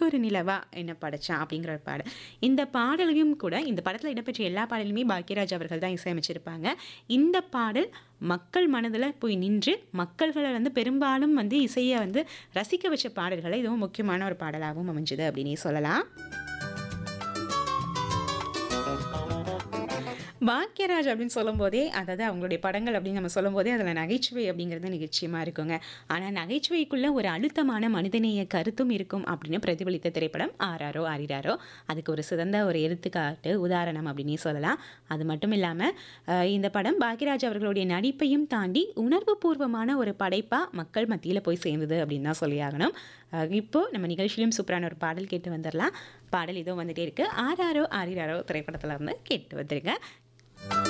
நிலவுக்கு ஒரு நிலவா என்ன படைச்சான் அப்படிங்கிற ஒரு பாடல் இந்த பாடலையும் கூட இந்த படத்தில் இடம்பெற்ற எல்லா பாடலுமே பாக்யராஜ் அவர்கள் தான் இசையமைச்சிருப்பாங்க இந்த பாடல் மக்கள் மனதில் போய் நின்று மக்கள்களை வந்து பெரும்பாலும் வந்து இசையை வந்து ரசிக்க வச்ச பாடல்களை இதுவும் முக்கியமான ஒரு பாடலாகவும் அமைஞ்சுது அப்படின்னே சொல்லலாம் பாக்யராஜ் அப்படின்னு சொல்லும்போதே அதாவது அவங்களுடைய படங்கள் அப்படின்னு நம்ம சொல்லும்போதே அதில் நகைச்சுவை அப்படிங்கிறது நிச்சயமாக இருக்குங்க ஆனால் நகைச்சுவைக்குள்ளே ஒரு அழுத்தமான மனிதநேய கருத்தும் இருக்கும் அப்படின்னு பிரதிபலித்த திரைப்படம் ஆறாரோ ஆறிராரோ அதுக்கு ஒரு சிறந்த ஒரு எடுத்துக்காட்டு உதாரணம் அப்படின்னே சொல்லலாம் அது மட்டும் இல்லாமல் இந்த படம் பாக்யராஜ் அவர்களுடைய நடிப்பையும் தாண்டி உணர்வுபூர்வமான ஒரு படைப்பாக மக்கள் மத்தியில் போய் சேர்ந்தது அப்படின்னு தான் சொல்லியாகணும் அஹ் இப்போ நம்ம நிகழ்ச்சியிலும் சூப்பரான ஒரு பாடல் கேட்டு வந்துடலாம் பாடல் இதோ வந்துட்டே இருக்கு ஆறாரோ ஆறிராரோ திரைப்படத்தில் இருந்து கேட்டு வந்துருங்க